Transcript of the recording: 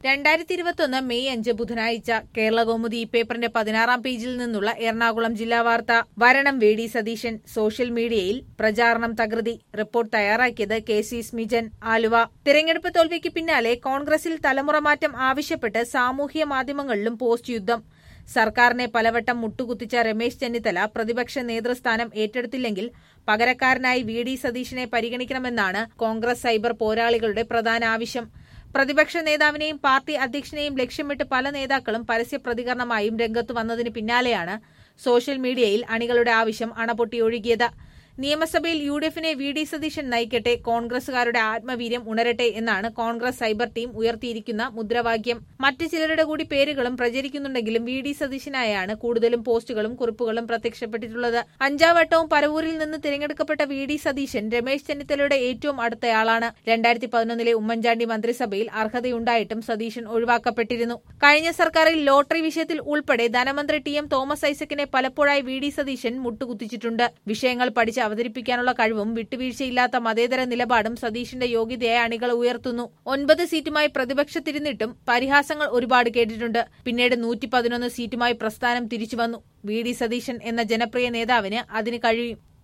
രണ്ടായിരത്തി ഇരുപത്തൊന്ന് മെയ് അഞ്ച് ബുധനാഴ്ച കേരള കൗമുദി ഈ പേപ്പറിന്റെ പതിനാറാം പേജിൽ നിന്നുള്ള എറണാകുളം ജില്ലാ വാർത്ത വരണം വി ഡി സതീശൻ സോഷ്യൽ മീഡിയയിൽ പ്രചാരണം തകൃതി റിപ്പോർട്ട് തയ്യാറാക്കിയത് കെ സി സ്മിജൻ ആലുവ തിരഞ്ഞെടുപ്പ് തോൽവിക്ക് പിന്നാലെ കോൺഗ്രസിൽ തലമുറ മാറ്റം ആവശ്യപ്പെട്ട് സാമൂഹ്യ മാധ്യമങ്ങളിലും പോസ്റ്റ് യുദ്ധം സർക്കാരിനെ പലവട്ടം മുട്ടുകുത്തിച്ച രമേശ് ചെന്നിത്തല പ്രതിപക്ഷ നേതൃസ്ഥാനം ഏറ്റെടുത്തില്ലെങ്കിൽ പകരക്കാരനായി വി ഡി സതീശനെ പരിഗണിക്കണമെന്നാണ് കോൺഗ്രസ് സൈബർ പോരാളികളുടെ പ്രധാന ആവശ്യം പ്രതിപക്ഷ നേതാവിനെയും പാർട്ടി അധ്യക്ഷനെയും ലക്ഷ്യമിട്ട് പല നേതാക്കളും പരസ്യ പ്രതികരണമായും രംഗത്തു വന്നതിന് പിന്നാലെയാണ് സോഷ്യൽ മീഡിയയിൽ അണികളുടെ ആവശ്യം അണപൊട്ടിയൊഴുകിയത് നിയമസഭയിൽ യു ഡി എഫിനെ വി ഡി സതീശൻ നയിക്കട്ടെ കോൺഗ്രസുകാരുടെ ആത്മവീര്യം ഉണരട്ടെ എന്നാണ് കോൺഗ്രസ് സൈബർ ടീം ഉയർത്തിയിരിക്കുന്ന മുദ്രാവാക്യം മറ്റു ചിലരുടെ കൂടി പേരുകളും പ്രചരിക്കുന്നുണ്ടെങ്കിലും വി ഡി സതീശനായാണ് കൂടുതലും പോസ്റ്റുകളും കുറിപ്പുകളും പ്രത്യക്ഷപ്പെട്ടിട്ടുള്ളത് അഞ്ചാം വട്ടവും പരവൂരിൽ നിന്ന് തിരഞ്ഞെടുക്കപ്പെട്ട വി ഡി സതീശൻ രമേശ് ചെന്നിത്തലയുടെ ഏറ്റവും അടുത്തയാളാണ് രണ്ടായിരത്തി പതിനൊന്നിലെ ഉമ്മൻചാണ്ടി മന്ത്രിസഭയിൽ അർഹതയുണ്ടായിട്ടും സതീശൻ ഒഴിവാക്കപ്പെട്ടിരുന്നു കഴിഞ്ഞ സർക്കാരിൽ ലോട്ടറി വിഷയത്തിൽ ഉൾപ്പെടെ ധനമന്ത്രി ടി എം തോമസ് ഐസക്കിനെ പലപ്പോഴായി വി ഡി സതീശൻ മുട്ടുകുത്തിച്ചിട്ടുണ്ട് വിഷയങ്ങൾ പഠിച്ച് അവതരിപ്പിക്കാനുള്ള കഴിവും വിട്ടുവീഴ്ചയില്ലാത്ത മതേതര നിലപാടും സതീഷിന്റെ യോഗ്യതയെ അണികൾ ഉയർത്തുന്നു ഒൻപത് സീറ്റുമായി പ്രതിപക്ഷത്തിരുന്നിട്ടും പരിഹാസങ്ങൾ ഒരുപാട് കേട്ടിട്ടുണ്ട് പിന്നീട് നൂറ്റി പതിനൊന്ന് സീറ്റുമായി പ്രസ്ഥാനം തിരിച്ചുവന്നു വി ഡി സതീശൻ എന്ന ജനപ്രിയ നേതാവിന് അതിന് കഴിയും